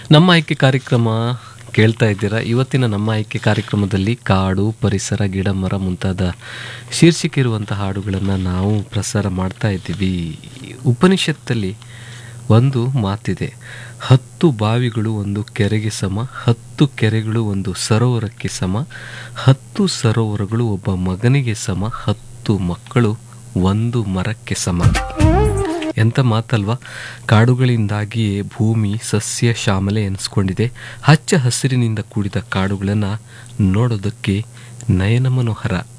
ನಮ್ಮ ಆಯ್ಕೆ ಕಾರ್ಯಕ್ರಮ ಕೇಳ್ತಾ ಇದ್ದೀರಾ ಇವತ್ತಿನ ನಮ್ಮ ಆಯ್ಕೆ ಕಾರ್ಯಕ್ರಮದಲ್ಲಿ ಕಾಡು ಪರಿಸರ ಗಿಡ ಮರ ಮುಂತಾದ ಶೀರ್ಷಿಕೆ ಇರುವಂತಹ ಹಾಡುಗಳನ್ನು ನಾವು ಪ್ರಸಾರ ಮಾಡ್ತಾ ಇದ್ದೀವಿ ಉಪನಿಷತ್ತಲ್ಲಿ ಒಂದು ಮಾತಿದೆ ಹತ್ತು ಬಾವಿಗಳು ಒಂದು ಕೆರೆಗೆ ಸಮ ಹತ್ತು ಕೆರೆಗಳು ಒಂದು ಸರೋವರಕ್ಕೆ ಸಮ ಹತ್ತು ಸರೋವರಗಳು ಒಬ್ಬ ಮಗನಿಗೆ ಸಮ ಹತ್ತು ಮಕ್ಕಳು ಒಂದು ಮರಕ್ಕೆ ಸಮ ಎಂಥ ಮಾತಲ್ವಾ ಕಾಡುಗಳಿಂದಾಗಿಯೇ ಭೂಮಿ ಸಸ್ಯ ಶ್ಯಾಮಲೆ ಎನಿಸ್ಕೊಂಡಿದೆ ಹಚ್ಚ ಹಸಿರಿನಿಂದ ಕೂಡಿದ ಕಾಡುಗಳನ್ನು ನೋಡೋದಕ್ಕೆ ನಯನ ಮನೋಹರ